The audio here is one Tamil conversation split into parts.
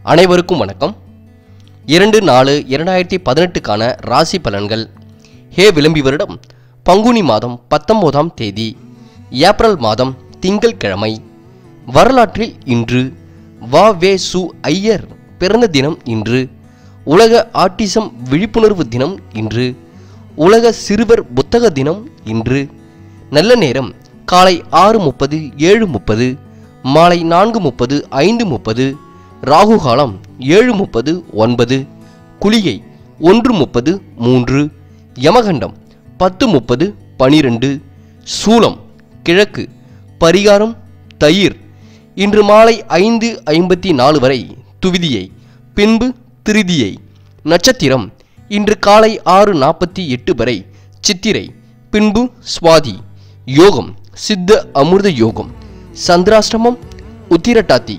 அனைவருக்கும் வணக்கம் இரண்டு நாலு இரண்டாயிரத்தி பதினெட்டுக்கான ராசி பலன்கள் ஹே விளம்பி வருடம் பங்குனி மாதம் பத்தொன்பதாம் தேதி ஏப்ரல் மாதம் திங்கள் கிழமை வரலாற்றில் இன்று வா வே சு ஐயர் பிறந்த தினம் இன்று உலக ஆட்டிசம் விழிப்புணர்வு தினம் இன்று உலக சிறுவர் புத்தக தினம் இன்று நல்ல நேரம் காலை ஆறு முப்பது ஏழு முப்பது மாலை நான்கு முப்பது ஐந்து முப்பது ராகு காலம் ஏழு முப்பது ஒன்பது குளிகை ஒன்று முப்பது மூன்று யமகண்டம் பத்து முப்பது பனிரெண்டு சூலம் கிழக்கு பரிகாரம் தயிர் இன்று மாலை ஐந்து ஐம்பத்தி நாலு வரை துவிதியை பின்பு திருதியை நட்சத்திரம் இன்று காலை ஆறு நாற்பத்தி எட்டு வரை சித்திரை பின்பு சுவாதி யோகம் சித்த அமிர்த யோகம் சந்திராஷ்டமம் உத்திரட்டாதி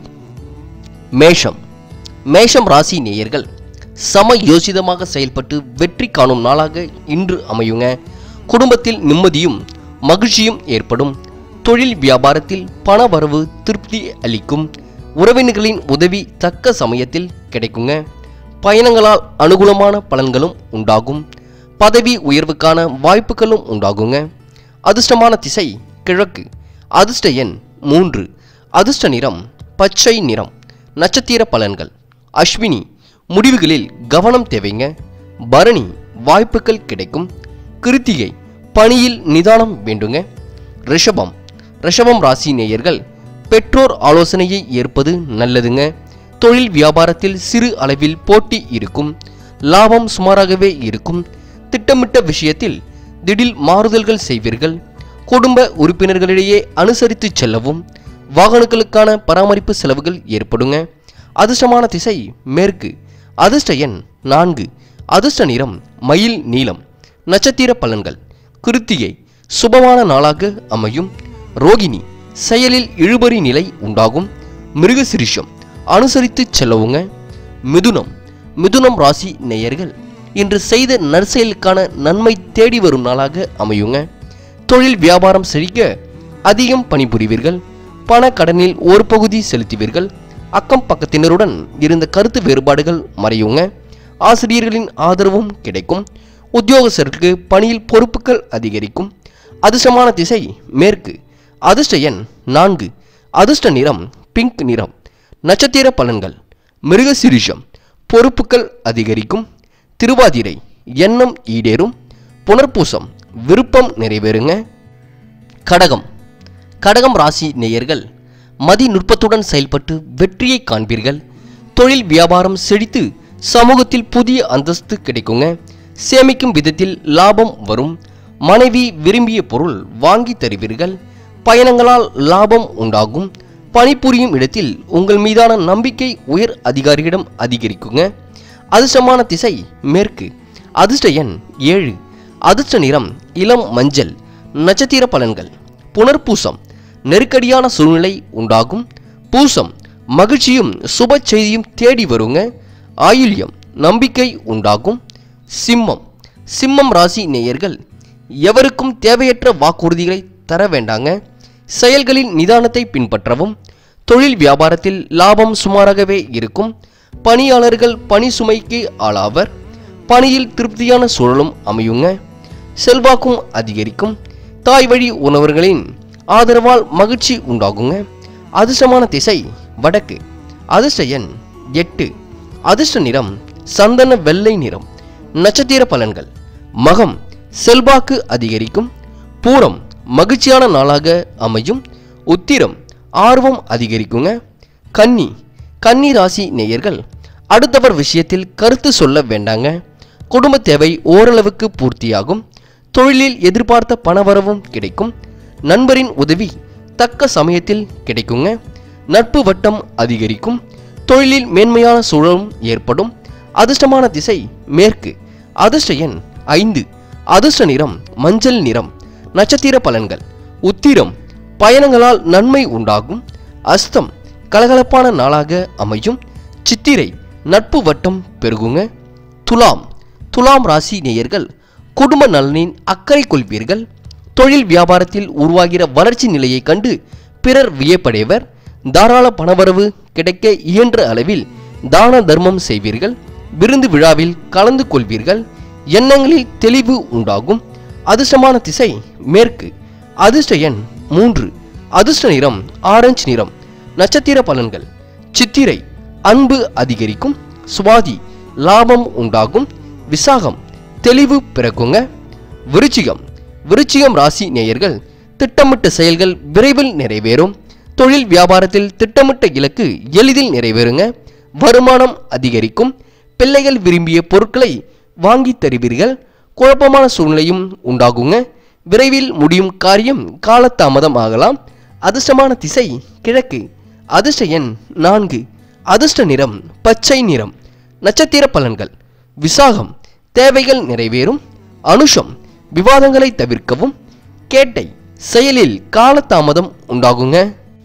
மேஷம் மேஷம் ராசி நேயர்கள் சம யோசிதமாக செயல்பட்டு வெற்றி காணும் நாளாக இன்று அமையுங்க குடும்பத்தில் நிம்மதியும் மகிழ்ச்சியும் ஏற்படும் தொழில் வியாபாரத்தில் பண வரவு திருப்தி அளிக்கும் உறவினர்களின் உதவி தக்க சமயத்தில் கிடைக்குங்க பயணங்களால் அனுகூலமான பலன்களும் உண்டாகும் பதவி உயர்வுக்கான வாய்ப்புகளும் உண்டாகுங்க அதிர்ஷ்டமான திசை கிழக்கு அதிர்ஷ்ட எண் மூன்று அதிர்ஷ்ட நிறம் பச்சை நிறம் நட்சத்திர பலன்கள் அஸ்வினி முடிவுகளில் கவனம் தேவைங்க பரணி வாய்ப்புகள் கிடைக்கும் கிருத்திகை பணியில் நிதானம் வேண்டுங்க ரிஷபம் ரிஷபம் ராசி நேயர்கள் பெற்றோர் ஆலோசனையை ஏற்பது நல்லதுங்க தொழில் வியாபாரத்தில் சிறு அளவில் போட்டி இருக்கும் லாபம் சுமாராகவே இருக்கும் திட்டமிட்ட விஷயத்தில் திடீர் மாறுதல்கள் செய்வீர்கள் குடும்ப உறுப்பினர்களிடையே அனுசரித்து செல்லவும் வாகனங்களுக்கான பராமரிப்பு செலவுகள் ஏற்படுங்க அதிர்ஷ்டமான திசை மேற்கு அதிர்ஷ்ட எண் நான்கு அதிர்ஷ்ட நிறம் மயில் நீலம் நட்சத்திர பலன்கள் கிருத்திகை சுபமான நாளாக அமையும் ரோகிணி செயலில் இழுபறி நிலை உண்டாகும் மிருகசிரிஷம் அனுசரித்து செல்லவுங்க மிதுனம் மிதுனம் ராசி நேயர்கள் இன்று செய்த நற்செயலுக்கான நன்மை தேடி வரும் நாளாக அமையுங்க தொழில் வியாபாரம் செழிக்க அதிகம் பணிபுரிவீர்கள் பண கடனில் ஒரு பகுதி செலுத்துவீர்கள் அக்கம் பக்கத்தினருடன் இருந்த கருத்து வேறுபாடுகள் மறையுங்க ஆசிரியர்களின் ஆதரவும் கிடைக்கும் உத்தியோகஸ்தருக்கு பணியில் பொறுப்புகள் அதிகரிக்கும் அதிர்ஷ்டமான திசை மேற்கு அதிர்ஷ்ட எண் நான்கு அதிர்ஷ்ட நிறம் பிங்க் நிறம் நட்சத்திர பலன்கள் மிருகசிரிஷம் பொறுப்புகள் அதிகரிக்கும் திருவாதிரை எண்ணம் ஈடேறும் புனர்பூசம் விருப்பம் நிறைவேறுங்க கடகம் கடகம் ராசி நேயர்கள் மதி நுட்பத்துடன் செயல்பட்டு வெற்றியை காண்பீர்கள் தொழில் வியாபாரம் செழித்து சமூகத்தில் புதிய அந்தஸ்து கிடைக்குங்க சேமிக்கும் விதத்தில் லாபம் வரும் மனைவி விரும்பிய பொருள் வாங்கி தருவீர்கள் பயணங்களால் லாபம் உண்டாகும் பணிபுரியும் இடத்தில் உங்கள் மீதான நம்பிக்கை உயர் அதிகாரியிடம் அதிகரிக்குங்க அதிர்ஷ்டமான திசை மேற்கு அதிர்ஷ்ட எண் ஏழு அதிர்ஷ்ட நிறம் இளம் மஞ்சள் நட்சத்திர பலன்கள் புனர்பூசம் நெருக்கடியான சூழ்நிலை உண்டாகும் பூசம் மகிழ்ச்சியும் சுப செய்தியும் தேடி வருங்க ஆயுள்யம் நம்பிக்கை உண்டாகும் சிம்மம் சிம்மம் ராசி நேயர்கள் எவருக்கும் தேவையற்ற வாக்குறுதிகளை தர வேண்டாங்க செயல்களின் நிதானத்தை பின்பற்றவும் தொழில் வியாபாரத்தில் லாபம் சுமாராகவே இருக்கும் பணியாளர்கள் பணி சுமைக்கு ஆளாவர் பணியில் திருப்தியான சூழலும் அமையுங்க செல்வாக்கும் அதிகரிக்கும் தாய் வழி உணவர்களின் ஆதரவால் மகிழ்ச்சி உண்டாகுங்க அதிர்ஷ்டமான திசை வடக்கு அதிர்ஷ்ட எண் எட்டு அதிர்ஷ்ட நிறம் சந்தன வெள்ளை நிறம் நட்சத்திர பலன்கள் மகம் செல்வாக்கு அதிகரிக்கும் பூரம் மகிழ்ச்சியான நாளாக அமையும் உத்திரம் ஆர்வம் அதிகரிக்குங்க கன்னி கன்னி ராசி நேயர்கள் அடுத்தவர் விஷயத்தில் கருத்து சொல்ல வேண்டாங்க குடும்ப தேவை ஓரளவுக்கு பூர்த்தியாகும் தொழிலில் எதிர்பார்த்த பணவரவும் கிடைக்கும் நண்பரின் உதவி தக்க சமயத்தில் கிடைக்குங்க நட்பு வட்டம் அதிகரிக்கும் தொழிலில் மேன்மையான சூழலும் ஏற்படும் அதிர்ஷ்டமான திசை மேற்கு அதிர்ஷ்ட எண் ஐந்து அதிர்ஷ்ட நிறம் மஞ்சள் நிறம் நட்சத்திர பலன்கள் உத்திரம் பயணங்களால் நன்மை உண்டாகும் அஸ்தம் கலகலப்பான நாளாக அமையும் சித்திரை நட்பு வட்டம் பெருகுங்க துலாம் துலாம் ராசி நேயர்கள் குடும்ப நலனின் அக்கறை கொள்வீர்கள் தொழில் வியாபாரத்தில் உருவாகிற வளர்ச்சி நிலையை கண்டு பிறர் வியப்படைவர் தாராள பணவரவு கிடைக்க இயன்ற அளவில் தான தர்மம் செய்வீர்கள் விருந்து விழாவில் கலந்து கொள்வீர்கள் எண்ணங்களில் தெளிவு உண்டாகும் அதிர்ஷ்டமான திசை மேற்கு அதிர்ஷ்ட எண் மூன்று அதிர்ஷ்ட நிறம் ஆரஞ்சு நிறம் நட்சத்திர பலன்கள் சித்திரை அன்பு அதிகரிக்கும் சுவாதி லாபம் உண்டாகும் விசாகம் தெளிவு பிறக்குங்க விருச்சிகம் விருச்சிகம் ராசி நேயர்கள் திட்டமிட்ட செயல்கள் விரைவில் நிறைவேறும் தொழில் வியாபாரத்தில் திட்டமிட்ட இலக்கு எளிதில் நிறைவேறுங்க வருமானம் அதிகரிக்கும் பிள்ளைகள் விரும்பிய பொருட்களை வாங்கி தருவீர்கள் குழப்பமான சூழ்நிலையும் உண்டாகுங்க விரைவில் முடியும் காரியம் காலதாமதம் ஆகலாம் அதிர்ஷ்டமான திசை கிழக்கு அதிர்ஷ்ட எண் நான்கு அதிர்ஷ்ட நிறம் பச்சை நிறம் நட்சத்திர பலன்கள் விசாகம் தேவைகள் நிறைவேறும் அனுஷம் விவாதங்களை தவிர்க்கவும் கேட்டை செயலில் காலதாமதம் உண்டாகுங்க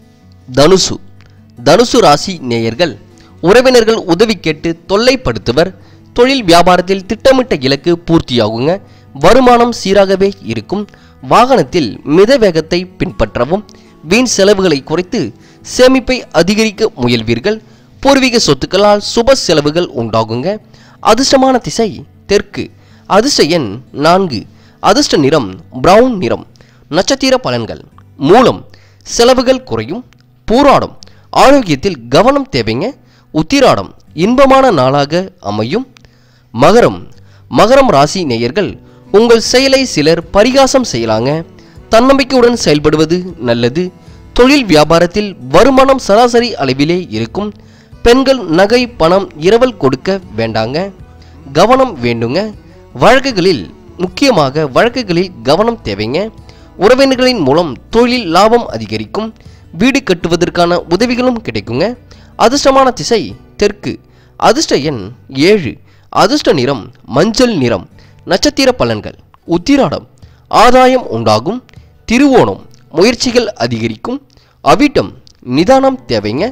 தனுசு தனுசு ராசி நேயர்கள் உறவினர்கள் உதவி கேட்டு தொல்லைப்படுத்துவர் தொழில் வியாபாரத்தில் திட்டமிட்ட இலக்கு பூர்த்தியாகுங்க வருமானம் சீராகவே இருக்கும் வாகனத்தில் மித வேகத்தை பின்பற்றவும் வீண் செலவுகளை குறைத்து சேமிப்பை அதிகரிக்க முயல்வீர்கள் பூர்வீக சொத்துக்களால் சுப செலவுகள் உண்டாகுங்க அதிர்ஷ்டமான திசை தெற்கு அதிர்ஷ்ட எண் நான்கு அதிர்ஷ்ட நிறம் பிரவுன் நிறம் நட்சத்திர பலன்கள் மூலம் செலவுகள் குறையும் பூராடம் ஆரோக்கியத்தில் கவனம் தேவைங்க உத்திராடம் இன்பமான நாளாக அமையும் மகரம் மகரம் ராசி நேயர்கள் உங்கள் செயலை சிலர் பரிகாசம் செய்யலாங்க தன்னம்பிக்கையுடன் செயல்படுவது நல்லது தொழில் வியாபாரத்தில் வருமானம் சராசரி அளவிலே இருக்கும் பெண்கள் நகை பணம் இரவல் கொடுக்க வேண்டாங்க கவனம் வேண்டுங்க வழக்குகளில் முக்கியமாக வழக்குகளில் கவனம் தேவைங்க உறவினர்களின் மூலம் தொழில் லாபம் அதிகரிக்கும் வீடு கட்டுவதற்கான உதவிகளும் கிடைக்குங்க அதிர்ஷ்டமான திசை தெற்கு அதிர்ஷ்ட எண் ஏழு அதிர்ஷ்ட நிறம் மஞ்சள் நிறம் நட்சத்திர பலன்கள் உத்திராடம் ஆதாயம் உண்டாகும் திருவோணம் முயற்சிகள் அதிகரிக்கும் அவிட்டம் நிதானம் தேவைங்க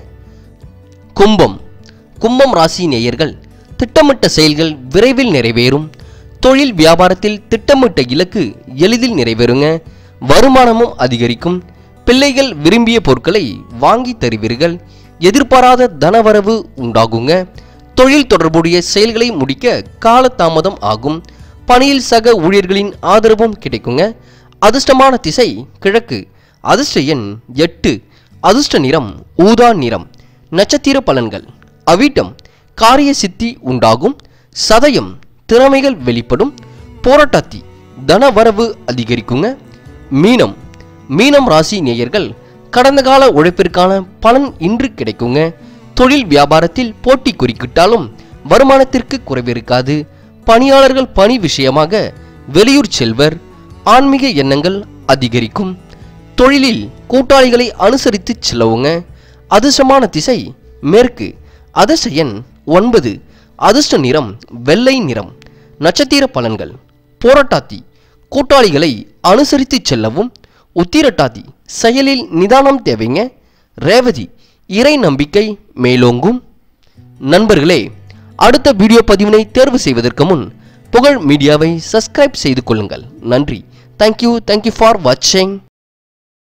கும்பம் கும்பம் ராசி நேயர்கள் திட்டமிட்ட செயல்கள் விரைவில் நிறைவேறும் தொழில் வியாபாரத்தில் திட்டமிட்ட இலக்கு எளிதில் நிறைவேறுங்க வருமானமும் அதிகரிக்கும் பிள்ளைகள் விரும்பிய பொருட்களை வாங்கி தருவீர்கள் எதிர்பாராத தனவரவு உண்டாகுங்க தொழில் தொடர்புடைய செயல்களை முடிக்க காலதாமதம் ஆகும் பணியில் சக ஊழியர்களின் ஆதரவும் கிடைக்குங்க அதிர்ஷ்டமான திசை கிழக்கு அதிர்ஷ்ட எண் எட்டு அதிர்ஷ்ட நிறம் ஊதா நிறம் நட்சத்திர பலன்கள் அவிட்டம் காரிய சித்தி உண்டாகும் சதயம் திறமைகள் வெளிப்படும் போராட்டாத்தி தனவரவு அதிகரிக்குங்க மீனம் மீனம் ராசி நேயர்கள் கடந்த கால உழைப்பிற்கான பலன் இன்று கிடைக்குங்க தொழில் வியாபாரத்தில் போட்டி குறுக்கிட்டாலும் வருமானத்திற்கு குறைவிருக்காது பணியாளர்கள் பணி விஷயமாக வெளியூர் செல்வர் ஆன்மீக எண்ணங்கள் அதிகரிக்கும் தொழிலில் கூட்டாளிகளை அனுசரித்து செல்லவுங்க அதிர்ஷ்டமான திசை மேற்கு அதிர்ஷ்ட எண் ஒன்பது அதிர்ஷ்ட நிறம் வெள்ளை நிறம் நட்சத்திர பலன்கள் போராட்டாத்தி கூட்டாளிகளை அனுசரித்து செல்லவும் உத்திரட்டாதி செயலில் நிதானம் தேவைங்க ரேவதி இறை நம்பிக்கை மேலோங்கும் நண்பர்களே அடுத்த வீடியோ பதிவினை தேர்வு செய்வதற்கு முன் புகழ் மீடியாவை சப்ஸ்கிரைப் செய்து கொள்ளுங்கள் நன்றி தேங்க்யூ தேங்க்யூ ஃபார் வாட்சிங்